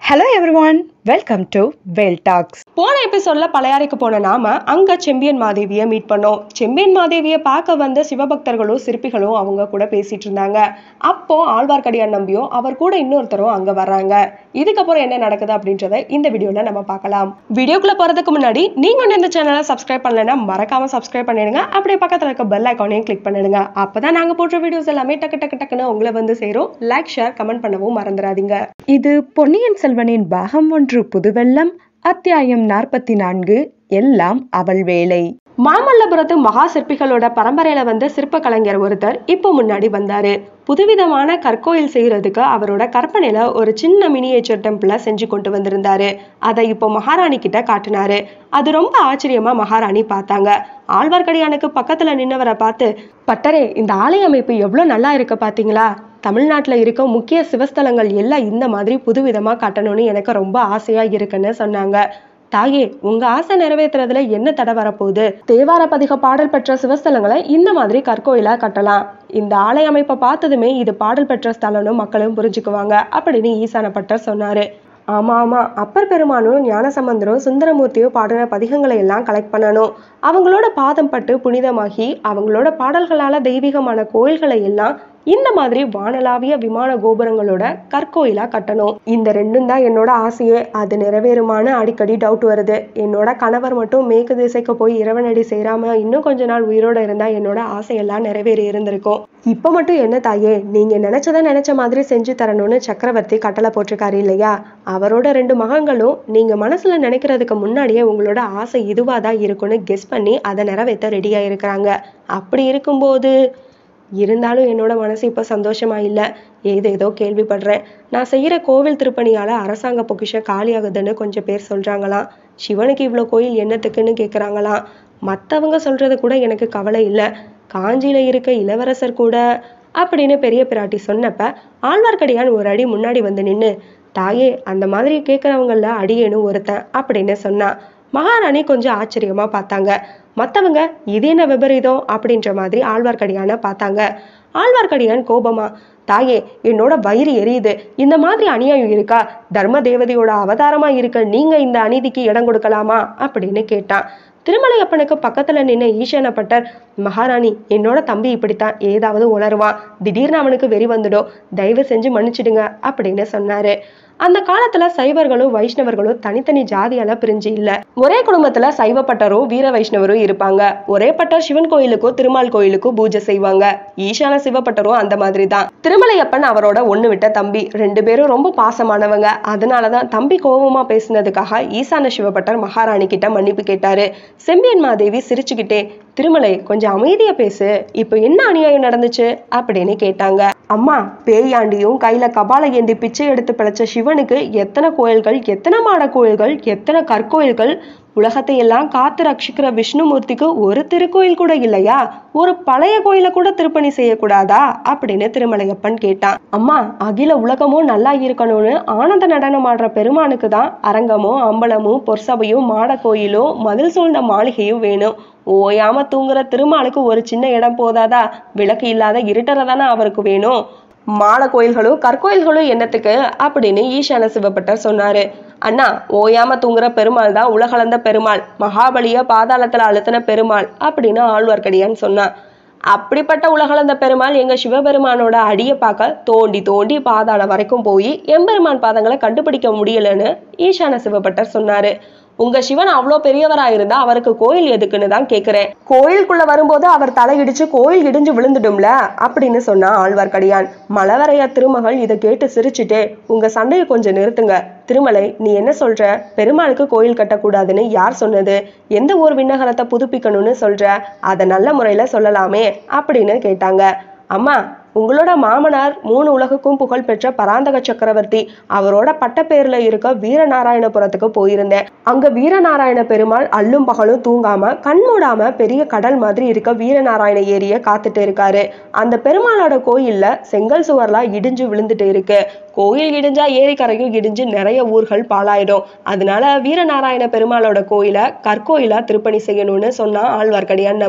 Hello everyone welcome to Well Talks போன எபிசோட்ல பழையாறைக்கு போன நாம அங்க செம்பியன் மாதேவியை மீட் பண்ணோம் செம்பியன் மாதேவியை பார்க்க வந்த சிவபக்தர்களும் சிற்பிகளும் அவங்க கூட பேசிட்டு இருந்தாங்க அப்போ ஆழ்வார்க்கடியான் நம்பியும் அவர் கூட இன்னொருத்தரும் அங்க வர்றாங்க இதுக்கப்புறம் என்ன நடக்குது அப்படின்றத இந்த வீடியோல நம்ம பார்க்கலாம் வீடியோக்குள்ள போறதுக்கு முன்னாடி நீங்க இன்னும் இந்த சேனலை சப்ஸ்கிரைப் பண்ணலைன்னா மறக்காம சப்ஸ்கிரைப் பண்ணிடுங்க அப்படியே பக்கத்துல இருக்க பெல் ஐக்கானையும் கிளிக் பண்ணிடுங்க அப்பதான் நாங்க போடுற வீடியோஸ் எல்லாமே டக்கு டக்கு டக்குன்னு உங்களை வந்து சேரும் லைக் ஷேர் கமெண்ட் பண்ணவும் மறந்துடாதீங்க இது பொன்னியின் செல்வனின் பாகம் ஒன்று புதுவெள்ளம் அத்தியாயம் நாற்பத்தி நான்கு எல்லாம் அவள் வேலை மாமல்லபுரத்து மகா சிற்பிகளோட பரம்பரையில வந்த சிற்ப கலைஞர் ஒருத்தர் இப்போ முன்னாடி வந்தாரு புதுவிதமான கற்கோயில் செய்யறதுக்கு அவரோட கற்பனையில ஒரு சின்ன மினியேச்சர் டெம்பிள செஞ்சு கொண்டு வந்திருந்தாரு அதை இப்போ மகாராணி கிட்ட காட்டினாரு அது ரொம்ப ஆச்சரியமா மகாராணி பார்த்தாங்க ஆழ்வார்க்கடியானுக்கு பக்கத்துல நின்னவரை பார்த்து பட்டரே இந்த ஆலய அமைப்பு எவ்வளவு நல்லா இருக்கு பாத்தீங்களா தமிழ்நாட்டுல இருக்க முக்கிய சிவஸ்தலங்கள் எல்லாம் இந்த மாதிரி புதுவிதமா கட்டணும்னு எனக்கு ரொம்ப ஆசையா இருக்குன்னு சொன்னாங்க தாயே உங்க ஆசை நிறைவேற்றுறதுல என்ன தடை வரப்போகுது தேவார பதிக பாடல் பெற்ற சிவஸ்தலங்களை இந்த மாதிரி கற்கோயிலா கட்டலாம் இந்த ஆலய அமைப்பை பார்த்ததுமே இது பாடல் பெற்ற ஸ்தலம்னு மக்களும் புரிஞ்சுக்குவாங்க அப்படின்னு ஈசான பட்டர் சொன்னாரு ஆமா ஆமா அப்பர் பெருமானும் ஞானசம்பந்தரும் சுந்தரமூர்த்தியும் பாடின பதிகங்களை எல்லாம் கலெக்ட் பண்ணணும் அவங்களோட பாதம் பட்டு புனிதமாகி அவங்களோட பாடல்களால தெய்வீகமான கோயில்களை எல்லாம் இந்த மாதிரி வானளாவிய விமான கோபுரங்களோட கற்கோயிலா கட்டணும் இந்த ரெண்டும் தான் என்னோட ஆசையே அது நிறைவேறுமான்னு அடிக்கடி டவுட் வருது என்னோட கணவர் மட்டும் மேற்கு திசைக்கு போய் இறைவனடி சேராம இன்னும் கொஞ்ச நாள் உயிரோட இருந்தா என்னோட ஆசையெல்லாம் நிறைவேறி இருந்திருக்கும் இப்ப மட்டும் என்ன தாயே நீங்க நினைச்சதை நினைச்ச மாதிரி செஞ்சு தரணும்னு சக்கரவர்த்தி கட்டளை போட்டிருக்காரு இல்லையா அவரோட ரெண்டு மகன்களும் நீங்க மனசுல நினைக்கிறதுக்கு முன்னாடியே உங்களோட ஆசை இதுவா தான் இருக்கும்னு கெஸ் பண்ணி அதை நிறைவேற்ற ரெடியா இருக்கிறாங்க அப்படி இருக்கும்போது இருந்தாலும் என்னோட மனசு இப்போ சந்தோஷமா இல்லை ஏதேதோ கேள்விப்படுறேன் நான் செய்கிற கோவில் திருப்பணியால் அரசாங்க பொக்கிஷம் காலியாகுதுன்னு கொஞ்சம் பேர் சொல்கிறாங்களாம் சிவனுக்கு இவ்வளோ கோயில் என்னத்துக்குன்னு கேட்குறாங்களாம் மற்றவங்க சொல்கிறது கூட எனக்கு கவலை இல்லை காஞ்சியில் இருக்க இளவரசர் கூட அப்படின்னு பெரிய பிராட்டி சொன்னப்ப ஆழ்வார்க்கடியான் ஒரு அடி முன்னாடி வந்து நின்று தாயே அந்த மாதிரி கேட்குறவங்கள அடியேனும் ஒருத்தன் அப்படின்னு சொன்னான் மகாராணி கொஞ்சம் ஆச்சரியமா பார்த்தாங்க மத்தவங்க இது என்ன விபரீதம் அப்படின்ற மாதிரி ஆழ்வார்க்கடியான பார்த்தாங்க ஆழ்வார்க்கடியான் கோபமா தாயே என்னோட வயிறு எரியுது இந்த மாதிரி அநியாயம் இருக்கா தர்ம தேவதையோட அவதாரமா இருக்க நீங்க இந்த அநீதிக்கு இடம் கொடுக்கலாமா அப்படின்னு கேட்டான் திருமலையப்பனுக்கு பக்கத்துல நின்ன ஈசனப்பட்டர் மகாராணி என்னோட தம்பி இப்படித்தான் ஏதாவது உணருவான் திடீர்னு அவனுக்கு வெறி வந்துடும் தயவு செஞ்சு மன்னிச்சிடுங்க அப்படின்னு சொன்னாரு அந்த காலத்துல சைவர்களும் வைஷ்ணவர்களும் தனித்தனி ஜாதியால பிரிஞ்சு இல்ல ஒரே குடும்பத்துல சைவ பட்டரும் வீர வைஷ்ணவரும் இருப்பாங்க ஒரே பட்டர் சிவன் கோயிலுக்கும் திருமால் கோயிலுக்கும் பூஜை செய்வாங்க ஈசான சிவப்பட்டரும் அந்த மாதிரி தான் திருமலையப்பன் அவரோட ஒண்ணு விட்ட தம்பி ரெண்டு பேரும் ரொம்ப பாசமானவங்க அதனாலதான் தம்பி கோபமா பேசினதுக்காக ஈசான சிவப்பட்டர் மகாராணி கிட்ட மன்னிப்பு கேட்டாரு செம்பியன் மாதேவி சிரிச்சுக்கிட்டே திருமலை கொஞ்சம் அமைதியா பேசு இப்போ என்ன அநியாயம் நடந்துச்சு அப்படின்னு கேட்டாங்க அம்மா பேயாண்டியும் கையில கபால ஏந்தி பிச்சை எடுத்து பிழைச்ச சிவனுக்கு எத்தனை கோயில்கள் எத்தனை மாட கோயில்கள் எத்தனை கற்கோயில்கள் உலகத்தை எல்லாம் காத்து ரட்சிக்கிற விஷ்ணுமூர்த்திக்கு ஒரு திருக்கோயில் கூட இல்லையா ஒரு பழைய கோயில கூட திருப்பணி செய்யக்கூடாதா அப்படின்னு திருமலையப்பன் கேட்டான் அம்மா அகில உலகமும் நல்லா இருக்கணும்னு ஆனந்த நடனம் ஆடுற பெருமானுக்கு தான் அரங்கமும் அம்பலமும் பொற்சபையும் மாட கோயிலும் மதில் சூழ்ந்த மாளிகையும் வேணும் ஓயாம தூங்குற திருமாலுக்கு ஒரு சின்ன இடம் போதாதா விளக்கு இல்லாத இருட்டரை தானே அவருக்கு வேணும் மாட கோயில்களும் கற்கோயில்களும் என்னத்துக்கு அப்படின்னு ஈசான சிவப்பட்டர் சொன்னாரு அண்ணா ஓயாம தூங்குற பெருமாள் தான் உலகளந்த பெருமாள் மகாபலிய பாதாளத்துல அழுத்தின பெருமாள் அப்படின்னு ஆழ்வார்க்கடியான் சொன்னான் அப்படிப்பட்ட உலகளந்த பெருமாள் எங்க சிவபெருமானோட அடியை பார்க்க தோண்டி தோண்டி பாதாளம் வரைக்கும் போய் எம்பெருமான் பாதங்களை கண்டுபிடிக்க முடியலன்னு ஈசான சிவபட்டர் சொன்னாரு உங்க சிவன் அவ்வளோ பெரியவரா இருந்தா அவருக்கு கோயில் எதுக்குன்னு தான் கேக்குறேன் கோயிலுக்குள்ள வரும்போது அவர் தலையிடிச்சு கோயில் இடிஞ்சு விழுந்துடும்ல அப்படின்னு சொன்னா ஆழ்வார்க்கடியான் மலவரையர் திருமகள் இதை கேட்டு சிரிச்சுட்டே உங்க சண்டையை கொஞ்சம் நிறுத்துங்க திருமலை நீ என்ன சொல்ற பெருமாளுக்கு கோயில் கட்டக்கூடாதுன்னு யார் சொன்னது எந்த ஊர் விண்ணகரத்தை புதுப்பிக்கணும்னு சொல்ற அதை நல்ல முறையில சொல்லலாமே அப்படின்னு கேட்டாங்க அம்மா உங்களோட மாமனார் மூணு உலகுக்கும் புகழ் பெற்ற பராந்தக சக்கரவர்த்தி அவரோட பட்டப்பேர்ல இருக்க வீரநாராயணபுரத்துக்கு போயிருந்தேன் அங்க வீரநாராயண பெருமாள் அல்லும் பகலும் தூங்காம கண் மூடாம பெரிய கடல் மாதிரி இருக்க வீரநாராயண ஏரிய காத்துட்டு இருக்காரு அந்த பெருமாளோட கோயில்ல செங்கல் சுவர்லாம் இடிஞ்சு விழுந்துட்டு இருக்கு கோயில் இடிஞ்சா ஏரிக்கரையும் இடிஞ்சு நிறைய ஊர்கள் பாழாயிடும் அதனால வீரநாராயண பெருமாளோட கோயிலை கற்கோயிலா திருப்பணி செய்யணும்னு சொன்னா ஆழ்வார்க்கடியான் நம்பி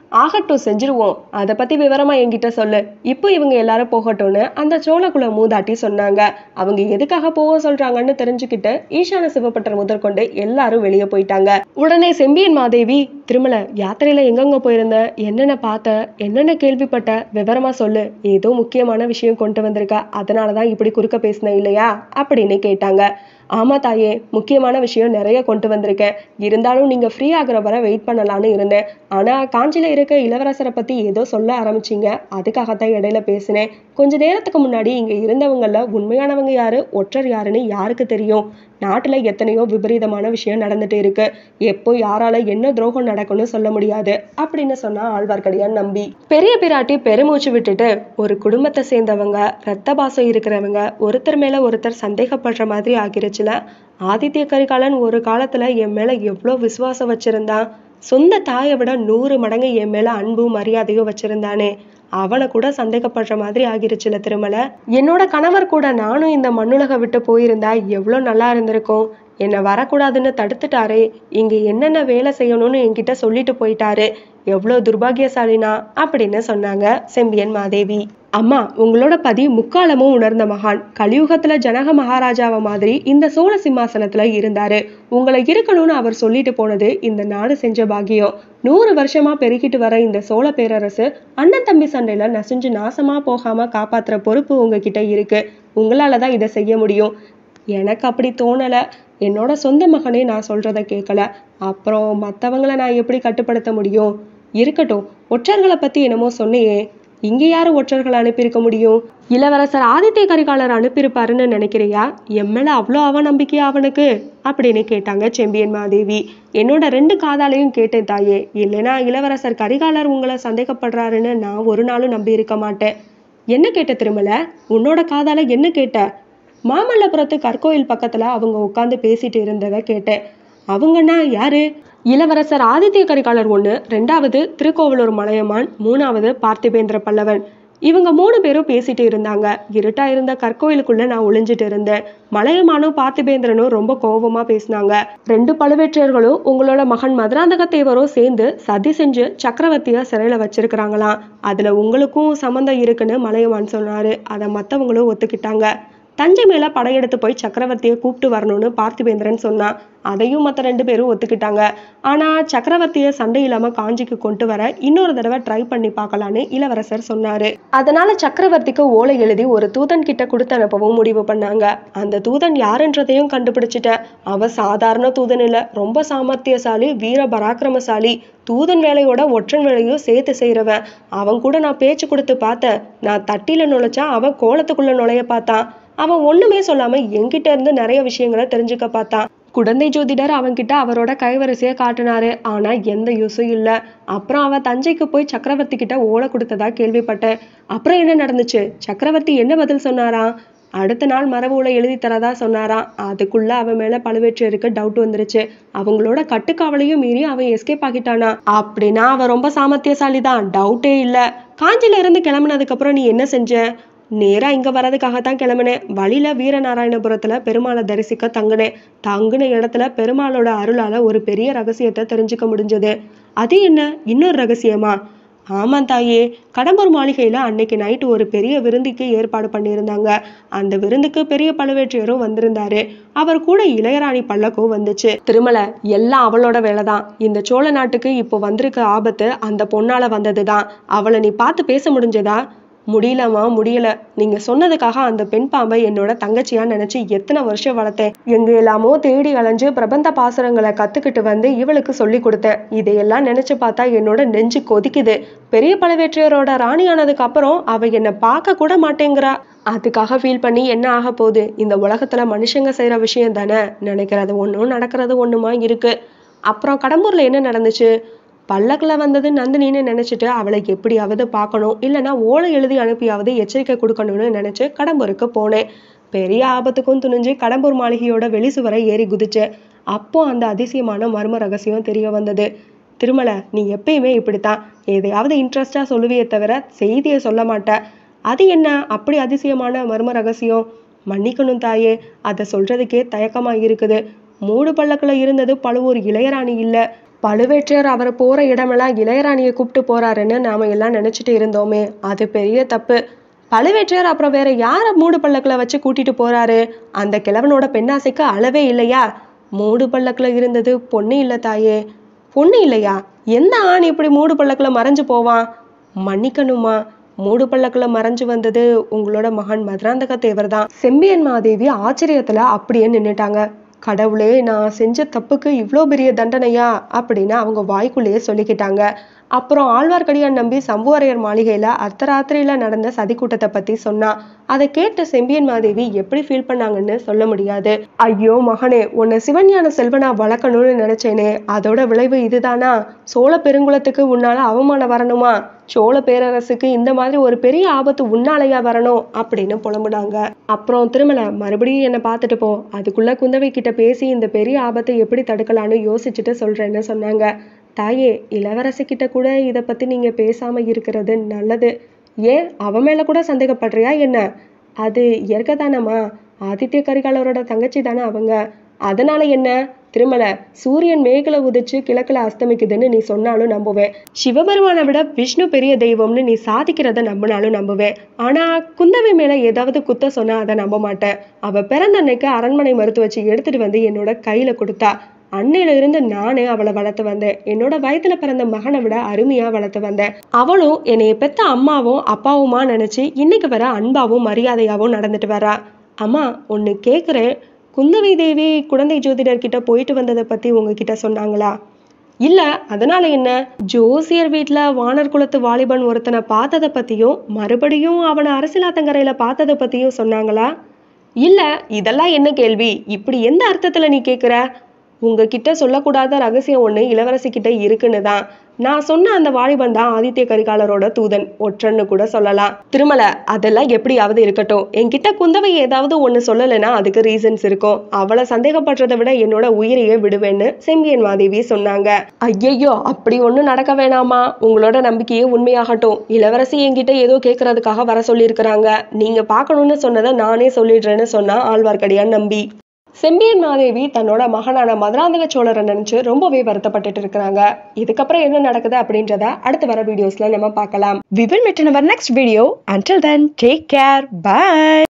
ஆகட்டும் செஞ்சிருவோம் அதை பத்தி விவரமா என்கிட்ட சொல்லு இப்போ இவங்க எல்லாரும் போகட்டும்னு அந்த சோழகுல மூதாட்டி சொன்னாங்க அவங்க எதுக்காக போக சொல்றாங்கன்னு தெரிஞ்சுக்கிட்டு ஈசான சிவப்பட்டர் முதற்கொண்டு எல்லாரும் வெளியே போயிட்டாங்க உடனே செம்பியன் மாதேவி திருமல யாத்திரையில எங்கெங்க போயிருந்த என்னென்ன பார்த்த என்னென்ன கேள்விப்பட்ட விவரமா சொல்லு ஏதோ முக்கியமான விஷயம் கொண்டு வந்திருக்க அதனாலதான் இப்படி குறுக்க பேசின இல்லையா அப்படின்னு கேட்டாங்க ஆமா தாயே முக்கியமான விஷயம் நிறைய கொண்டு வந்திருக்கேன் இருந்தாலும் நீங்க ஃப்ரீ ஆகுற வரை வெயிட் பண்ணலாம்னு இருந்தேன் ஆனா காஞ்சில இருக்க இளவரசரை பத்தி ஏதோ சொல்ல ஆரம்பிச்சீங்க அதுக்காகத்தான் இடையில பேசினேன் கொஞ்ச நேரத்துக்கு முன்னாடி இங்க இருந்தவங்கல உண்மையானவங்க யாரு ஒற்றர் யாருன்னு யாருக்கு தெரியும் நாட்டுல எத்தனையோ விபரீதமான விஷயம் நடந்துட்டு இருக்கு எப்போ யாரால என்ன துரோகம் நடக்கும்னு சொல்ல முடியாது அப்படின்னு சொன்னா ஆழ்வார்க்கடியான் நம்பி பெரிய பிராட்டி பெருமூச்சு விட்டுட்டு ஒரு குடும்பத்தை சேர்ந்தவங்க ரத்த பாசம் இருக்கிறவங்க ஒருத்தர் மேல ஒருத்தர் சந்தேகப்படுற மாதிரி ஆகிருச்சுல ஆதித்ய கரிகாலன் ஒரு காலத்துல என் மேல எவ்வளோ விசுவாசம் வச்சிருந்தான் சொந்த தாயை விட நூறு மடங்கு என் மேல அன்பும் மரியாதையும் வச்சிருந்தானே அவனை கூட சந்தேகப்படுற மாதிரி ஆகிருச்சுல திருமலை என்னோட கணவர் கூட நானும் இந்த மண்ணுலக விட்டு போயிருந்தா எவ்வளோ நல்லா இருந்திருக்கும் என்னை வரக்கூடாதுன்னு தடுத்துட்டாரே இங்க என்னென்ன வேலை செய்யணும்னு என்கிட்ட சொல்லிட்டு போயிட்டாரு எவ்வளோ துர்பாகியசாலினா அப்படின்னு சொன்னாங்க செம்பியன் மாதேவி அம்மா உங்களோட பதி முக்காலமும் உணர்ந்த மகான் கலியுகத்துல ஜனக மகாராஜாவை மாதிரி இந்த சோழ சிம்மாசனத்துல இருந்தாரு உங்களை இருக்கணும்னு அவர் சொல்லிட்டு போனது இந்த நாடு செஞ்ச பாக்கியம் நூறு வருஷமா பெருகிட்டு வர இந்த சோழ பேரரசு அண்ணன் தம்பி சண்டையில நசுஞ்சு நாசமா போகாம காப்பாத்துற பொறுப்பு உங்ககிட்ட இருக்கு உங்களாலதான் இதை செய்ய முடியும் எனக்கு அப்படி தோணல என்னோட சொந்த மகனே நான் சொல்றத கேட்கல அப்புறம் மத்தவங்கள நான் எப்படி கட்டுப்படுத்த முடியும் இருக்கட்டும் ஒற்றர்களை பத்தி என்னமோ சொன்னியே இங்க யாரு ஒற்றர்களை அனுப்பியிருக்க முடியும் இளவரசர் ஆதித்ய கரிகாலர் அனுப்பியிருப்பாருன்னு நினைக்கிறியா என் மேல அவ்வளோ அவநம்பிக்கையா அவனுக்கு அப்படின்னு கேட்டாங்க செம்பியன் மாதேவி என்னோட ரெண்டு காதாலையும் கேட்டேன் தாயே இல்லைன்னா இளவரசர் கரிகாலர் உங்களை சந்தேகப்படுறாருன்னு நான் ஒரு நாளும் நம்பி இருக்க மாட்டேன் என்ன கேட்ட திருமல உன்னோட காதால என்ன கேட்ட மாமல்லபுரத்து கற்கோயில் பக்கத்துல அவங்க உட்காந்து பேசிட்டு இருந்தத கேட்டேன் அவங்கன்னா யாரு இளவரசர் ஆதித்ய கரிகாலர் ஒண்ணு ரெண்டாவது திருக்கோவலூர் மலையமான் மூணாவது பார்த்திபேந்திர பல்லவன் இவங்க மூணு பேரும் பேசிட்டு இருந்தாங்க இருட்டா இருந்த கற்கோயிலுக்குள்ள நான் ஒளிஞ்சிட்டு இருந்தேன் மலையமானும் பார்த்திபேந்திரனும் ரொம்ப கோபமா பேசினாங்க ரெண்டு பழுவேற்றையர்களும் உங்களோட மகன் மதுராந்தக தேவரும் சேர்ந்து சதி செஞ்சு சக்கரவர்த்திய சிறையில வச்சிருக்கிறாங்களாம் அதுல உங்களுக்கும் சம்மந்தம் இருக்குன்னு மலையமான் சொன்னாரு அதை மத்தவங்களும் ஒத்துக்கிட்டாங்க தஞ்சை மேல படையெடுத்து போய் சக்கரவர்த்தியை கூப்பிட்டு வரணும்னு பார்த்திபேந்திரன் சொன்னான் அதையும் மற்ற ரெண்டு பேரும் ஒத்துக்கிட்டாங்க ஆனா சக்கரவர்த்தியை சண்டை இல்லாம காஞ்சிக்கு கொண்டு வர இன்னொரு தடவை ட்ரை பண்ணி பார்க்கலான்னு இளவரசர் சொன்னாரு அதனால சக்கரவர்த்திக்கு ஓலை எழுதி ஒரு தூதன் கிட்ட கொடுத்து அனுப்பவும் முடிவு பண்ணாங்க அந்த தூதன் யாருன்றதையும் கண்டுபிடிச்சிட்டேன் அவ சாதாரண தூதன் இல்ல ரொம்ப சாமர்த்தியசாலி வீர பராக்கிரமசாலி தூதன் வேலையோட ஒற்றன் வேலையும் சேர்த்து செய்யறவன் அவன் கூட நான் பேச்சு கொடுத்து பார்த்தேன் நான் தட்டில நுழைச்சா அவன் கோலத்துக்குள்ள நுழைய பார்த்தான் அவன் ஒண்ணுமே சொல்லாம என்கிட்ட இருந்து நிறைய விஷயங்களை தெரிஞ்சுக்க பார்த்தான் குடந்தை ஜோதிடர் அவன்கிட்ட அவரோட கைவரிசையை காட்டினாரு ஆனா எந்த யூஸும் இல்ல அப்புறம் அவன் தஞ்சைக்கு போய் சக்கரவர்த்தி கிட்ட ஓலை கொடுத்ததா கேள்விப்பட்டேன் அப்புறம் என்ன நடந்துச்சு சக்கரவர்த்தி என்ன பதில் சொன்னாராம் அடுத்த நாள் மரபுல எழுதி தரதா சொன்னாராம் அதுக்குள்ள அவன் மேல பழுவேற்றையருக்கு டவுட் வந்துருச்சு அவங்களோட கட்டுக்காவலையும் மீறி அவன் எஸ்கேப் ஆகிட்டானா அப்படின்னா அவன் ரொம்ப சாமர்த்தியசாலி தான் டவுட்டே இல்ல காஞ்சில இருந்து கிளம்புனதுக்கு அப்புறம் நீ என்ன செஞ்ச நேரா இங்க வர்றதுக்காகத்தான் கிளம்பினேன் வழியில வீரநாராயணபுரத்துல பெருமாளை தரிசிக்க தங்குனேன் தங்குன இடத்துல பெருமாளோட அருளால ஒரு பெரிய ரகசியத்தை தெரிஞ்சுக்க முடிஞ்சது அது என்ன இன்னொரு ரகசியமா ஆமாம் தாயே கடம்பூர் மாளிகையில அன்னைக்கு நைட்டு ஒரு பெரிய விருந்துக்கு ஏற்பாடு பண்ணியிருந்தாங்க அந்த விருந்துக்கு பெரிய பழுவேற்றையரும் வந்திருந்தாரு அவர் கூட இளையராணி பல்லக்கும் வந்துச்சு திருமலை எல்லாம் அவளோட வேலைதான் இந்த சோழ நாட்டுக்கு இப்போ வந்திருக்க ஆபத்து அந்த பொண்ணால வந்ததுதான் அவளை நீ பார்த்து பேச முடிஞ்சதா முடியலமா முடியல நீங்க சொன்னதுக்காக அந்த பெண் பாம்பை என்னோட தங்கச்சியா நினைச்சு எத்தனை வருஷம் வளர்த்தேன் எங்க எல்லாமோ தேடி அலைஞ்சு பிரபந்த பாசுரங்களை கத்துக்கிட்டு வந்து இவளுக்கு சொல்லி கொடுத்தேன் இதையெல்லாம் நினைச்சு பார்த்தா என்னோட நெஞ்சு கொதிக்குது பெரிய பழுவேற்றையரோட ராணி ஆனதுக்கு அப்புறம் அவ என்னை பார்க்க கூட மாட்டேங்கிறா அதுக்காக ஃபீல் பண்ணி என்ன ஆக போகுது இந்த உலகத்துல மனுஷங்க செய்யற விஷயம் தானே நினைக்கிறது ஒண்ணும் நடக்கிறது ஒண்ணுமா இருக்கு அப்புறம் கடம்பூர்ல என்ன நடந்துச்சு பல்லக்குல வந்தது நந்தினின்னு நினைச்சிட்டு அவளை எப்படியாவது பார்க்கணும் இல்லைன்னா ஓலை எழுதி அனுப்பியாவது எச்சரிக்கை கொடுக்கணும்னு நினைச்சு கடம்பூருக்கு போனேன் பெரிய ஆபத்துக்கும் துணிஞ்சு கடம்பூர் மாளிகையோட வெளிசுவரை ஏறி குதிச்சேன் அப்போ அந்த அதிசயமான மர்ம ரகசியம் தெரிய வந்தது திருமலை நீ எப்பயுமே இப்படித்தான் எதையாவது இன்ட்ரெஸ்டா சொல்லுவியே தவிர செய்தியை சொல்ல மாட்ட அது என்ன அப்படி அதிசயமான மர்ம ரகசியம் மன்னிக்கணும் தாயே அதை சொல்றதுக்கே தயக்கமா இருக்குது மூடு பல்லக்குல இருந்தது பழுவூர் இளையராணி இல்ல பழுவேற்றையர் அவர் போற இடமெல்லாம் இளையராணியை கூப்பிட்டு போறாருன்னு நாம எல்லாம் நினைச்சிட்டு இருந்தோமே அது பெரிய தப்பு பழுவேற்றையர் அப்புறம் வேற யார மூடு பல்லக்குல வச்சு கூட்டிட்டு போறாரு அந்த கிழவனோட பெண்ணாசைக்கு அளவே இல்லையா மூடு பல்லக்குல இருந்தது பொண்ணு இல்ல தாயே பொண்ணு இல்லையா எந்த ஆண் இப்படி மூடு பல்லக்குல மறைஞ்சு போவான் மன்னிக்கணுமா மூடு பல்லக்குல மறைஞ்சு வந்தது உங்களோட மகன் மதுராந்தக தேவர் தான் செம்பியன் மாதேவி ஆச்சரியத்துல அப்படியே நின்னுட்டாங்க கடவுளே நான் செஞ்ச தப்புக்கு இவ்வளோ பெரிய தண்டனையா அப்படின்னு அவங்க வாய்க்குள்ளேயே சொல்லிக்கிட்டாங்க அப்புறம் ஆழ்வார்க்கடியான் நம்பி சம்புவரையர் மாளிகையில அர்த்தராத்திரியில நடந்த சதிக்கூட்டத்தை பத்தி சொன்னா அதை கேட்ட செம்பியன் மாதேவி எப்படி ஃபீல் பண்ணாங்கன்னு சொல்ல முடியாது ஐயோ மகனே உன்னை சிவஞான செல்வனா வளர்க்கணும்னு நினைச்சேனே அதோட விளைவு இதுதானா சோழ பெருங்குலத்துக்கு உன்னால அவமானம் வரணுமா சோழ பேரரசுக்கு இந்த மாதிரி ஒரு பெரிய ஆபத்து உன்னாலையா வரணும் அப்படின்னு புலம்புனாங்க அப்புறம் திருமலை மறுபடியும் என்னை பார்த்துட்டு போ அதுக்குள்ள குந்தவை கிட்ட பேசி இந்த பெரிய ஆபத்தை எப்படி தடுக்கலாம்னு யோசிச்சுட்டு சொல்றேன்னு சொன்னாங்க தாயே இளவரசி கிட்ட கூட இதை பத்தி நீங்க பேசாம இருக்கிறது நல்லது ஏன் அவ மேல கூட சந்தேகப்படுறியா என்ன அது இயற்கை தானம்மா ஆதித்ய கரிகாலரோட தங்கச்சி தானே அவங்க அதனால என்ன திருமலை சூரியன் மேகல உதிச்சு கிழக்குல அஸ்தமிக்குதுன்னு நீ சொன்னாலும் நம்புவேன் சிவபெருமானை விட விஷ்ணு பெரிய தெய்வம்னு நீ சாதிக்கிறத நம்பினாலும் நம்புவேன் ஆனா குந்தவை மேல ஏதாவது குத்த சொன்னா அதை நம்ப மாட்டேன் அவ பிறந்த அன்னைக்கு அரண்மனை மருத்துவ வச்சு எடுத்துட்டு வந்து என்னோட கையில கொடுத்தா அன்னையில இருந்து நானே அவளை வளர்த்து வந்தேன் என்னோட வயத்துல பிறந்த மகனை விட அருமையா வளர்த்து வந்தேன் அவளும் என்னைய பெத்த அம்மாவும் அப்பாவுமா நினைச்சு இன்னைக்கு வர அன்பாவும் மரியாதையாவும் நடந்துட்டு வரா அம்மா ஒன்னு கேக்குறேன் குந்தவை தேவி குழந்தை ஜோதிடர் கிட்ட போயிட்டு வந்ததை பத்தி உங்ககிட்ட சொன்னாங்களா இல்ல அதனால என்ன ஜோசியர் வீட்ல வானர் குலத்து வாலிபன் ஒருத்தனை பார்த்ததை பத்தியும் மறுபடியும் அவனை அரசியலாத்தங்கரையில பார்த்ததை பத்தியும் சொன்னாங்களா இல்ல இதெல்லாம் என்ன கேள்வி இப்படி எந்த அர்த்தத்துல நீ கேக்குற உங்ககிட்ட சொல்லக்கூடாத ரகசியம் ஒண்ணு இளவரசி கிட்ட இருக்குன்னு தான் நான் சொன்ன அந்த வாலிபன் தான் ஆதித்ய கரிகாலரோட தூதன் ஒற்றன்னு கூட சொல்லலாம் திருமலை அதெல்லாம் எப்படியாவது இருக்கட்டும் என்கிட்ட குந்தவை ஏதாவது ஒண்ணு சொல்லலைன்னா அதுக்கு ரீசன்ஸ் இருக்கும் அவளை சந்தேகப்படுறதை விட என்னோட உயிரையே விடுவேன்னு செம்பியன் மாதேவி சொன்னாங்க ஐயையோ அப்படி ஒண்ணும் நடக்க வேணாமா உங்களோட நம்பிக்கையே உண்மையாகட்டும் இளவரசி என்கிட்ட ஏதோ கேட்கறதுக்காக வர சொல்லியிருக்கிறாங்க நீங்க பார்க்கணும்னு சொன்னதை நானே சொல்லிடுறேன்னு சொன்னா ஆழ்வார்க்கடியான் நம்பி செம்பியன் மாதேவி தன்னோட மகனான மதுராந்தக சோழரை நினைச்சு ரொம்பவே வருத்தப்பட்டுட்டு இருக்கிறாங்க இதுக்கப்புறம் என்ன நடக்குது அப்படின்றத அடுத்து வர வீடியோஸ்ல நம்ம பார்க்கலாம் We will meet in our next video. Until then, take care. Bye.